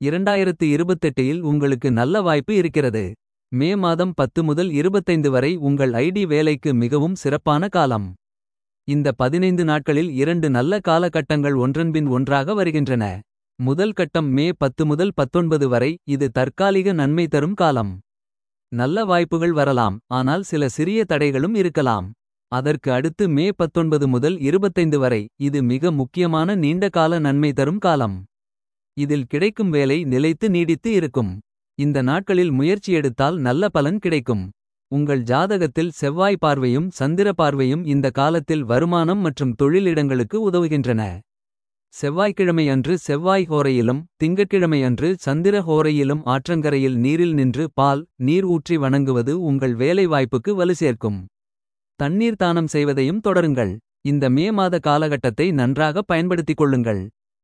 இரண்டாயிரத்து இருபத்தெட்டில் உங்களுக்கு நல்ல வாய்ப்பு இருக்கிறது. மே மாதம் பத்து முதல் இருபத்தைந்து வரை உங்கள் ஐடி வேலைக்கு மிகவும் சிறப்பான காலம். இந்த பதினைந்து நாட்களில் இரண்டு நல்ல காலகட்டங்கள் ஒன்றன்பின் ஒன்றாக வருகின்றன. முதல் கட்டம் மே பத்து முதல் பத்தொன்பது வரை இது தற்காலிக நன்மை தரும் காலம். நல்ல வாய்ப்புகள் வரலாம் ஆனால் சில சிறிய தடைகளும் இருக்கலாம். அதற்கு அடுத்து மே பத்தொன்பது முதல் இருபத்தைந்து வரை இது மிக முக்கியமான நீண்ட கால நன்மை தரும் காலம். இதில் கிடைக்கும் வேலை நிலைத்து நீடித்து இருக்கும். இந்த நாட்களில் முயற்சி எடுத்தால் நல்ல பலன் கிடைக்கும். உங்கள் ஜாதகத்தில் செவ்வாய் பார்வையும் சந்திர பார்வையும் இந்த காலத்தில் வருமானம் மற்றும் தொழிலிடங்களுக்கு உதவுகின்றன. செவ்வாய்க்கிழமை அன்று செவ்வாய் ஹோரையிலும் திங்கட்கிழமை அன்று சந்திர ஹோரையிலும் ஆற்றங்கரையில் நீரில் நின்று பால் நீர் ஊற்றி வணங்குவது உங்கள் வேலை வாய்ப்புக்கு வலு சேர்க்கும். தண்ணீர் தானம் செய்வதையும் தொடருங்கள். இந்த மே மாத காலகட்டத்தை நன்றாக பயன்படுத்திக் கொள்ளுங்கள்.